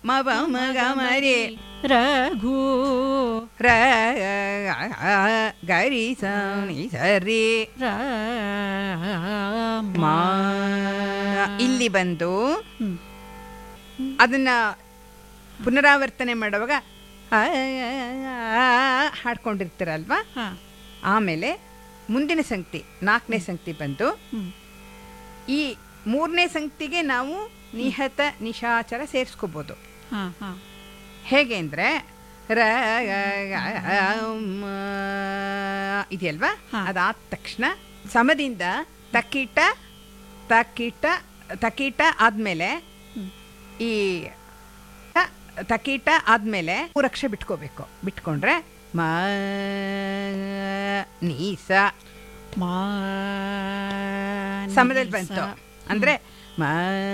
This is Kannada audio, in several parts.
ಮವ ಮಗ ಮರಿ ರಘು ರ ಗರಿ ಸನಿ ಸರಿ ರಾಮ ಮಾ ಇಲ್ಲಿ ಬಂದು ಹ್ಮ್. ಅದನ್ನ ಪುನರಾವರ್ತನೆ ಮಾಡುವಾಗ ಆ, ಹಾಡ್ಕೊಂಡಿರ್ತೀರಲ್ವಾ ಹಾ. ಆಮೇಲೆ ಮುಂದಿನ ಸಂಕ್ತಿ ನಾಲ್ಕನೇ ಸಂಕ್ತಿ ಬಂತು ಹ್ಮ್. ಈ ಮೂರನೇ ಸಂಕ್ತಿಗೆ ನಾವು ನಿಹತ ನಿಶಾಚರ ಸೇರಿಸ್ಕೋಬೋದು ಹಾ, ಹಾ. ಹೇಗೆ ಅಂದರೆ ರ ಮ, ಇದೆಯಲ್ವಾ ಹಾ. ಅದಾದ ತಕ್ಷಣ ಸಮದಿಂದ ತಕೀಟ ತಕೀಟ ತಕೀಟ ಆದಮೇಲೆ ಹ್ಮ್. ಈ ತ- ತಕೀಟ ಆದಮೇಲೆ ಮೂರಕ್ಷ ಬಿಟ್ಕೋಬೇಕು ಬಿಟ್ಕೊಂಡ್ರೆ ಮ ನೀಸ ಮಾ ಸಮದಲ್ಲಿ ಬಂತು ಅಂದ್ರೆ ಮ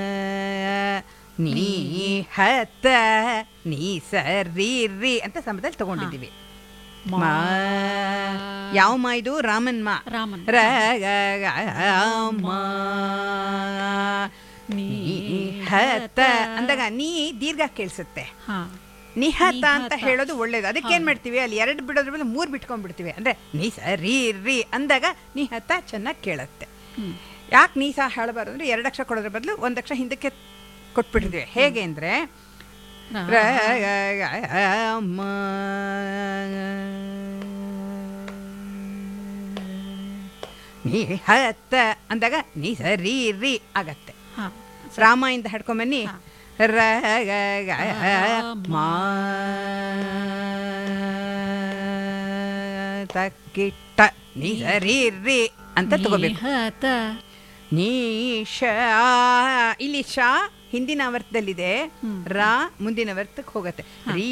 ನೀ ಹತ ನೀ ಸರಿ ರಿ ಅಂತ ಸಮದಲ್ಲಿ ತಗೊಂಡಿದ್ದೀವಿ ಮಾ. ಮಾ ಯಾವ ಮಾ ಇದು ರಾಮನ್ ಮಾ ರಾಮನ್ ರ ಗ ಗ ಮಾ ನಿಹತ ಅಂದಾಗ ನೀ ದೀರ್ಘ ಕೇಳಿಸುತ್ತೆ ಹಾ ನಿಹತ ಅಂತ ನಿಹತ. ಹೇಳೋದು ಒಳ್ಳೇದು ಅದಕ್ಕೆ ಏನ್ ಮಾಡ್ತೀವಿ ಅಲ್ಲಿ ಎರಡು ಬಿಡೋದ್ರ ಬದಲು ಮೂರು ಬಿಟ್ಕೊಂಡ್ಬಿಡ್ತೀವಿ ಅಂದ್ರೆ ನೀ ಸರಿ ರಿ ಅಂದಾಗ ನಿಹತ ಚೆನ್ನಾಗಿ ಕೇಳುತ್ತೆ ಹ್ಮ್. ಯಾಕೆ ನೀ ಸಹ ಹೇಳಬಾರ್ದು ಅಂದ್ರೆ ಎರಡು ಅಕ್ಷರ ಕೊಡೋದ್ರ ಬದಲು ಒಂದು ಅಕ್ಷರ ಹಿಂದಕ್ಕೆ ಕೊಟ್ಬಿಟ್ಟಿದ್ವಿ ಹೇಗೆ ಅಂದ್ರೆ ರ ಗ ಗ ಮ ನಿಹತ ಅಂದಾಗ ನೀ ಸರಿ ರಿ ಆಗತ್ತೆ ಹಾ. ರಾಮಾಯಿಂದ ಹಿಡ್ಕೊಂಬನ್ನಿ ಹಾ. ರ ಗ ಗ ಮಾ ತಕ್ಕಿಟ್ಟ ನೀ ಸರಿ ರಿ ಅಂತ ತಗೋಬೇಕು ನಿಹತ ನೀಶ ಇಲ್ಲಿ ಶಾ ಹಿಂದಿನ ಅವರ್ತದಲ್ಲಿದೆ ಹ್ಮ್. ರಾ ಮುಂದಿನ ವರ್ತಕ್ಕೆ ಹೋಗತ್ತೆ ರೀ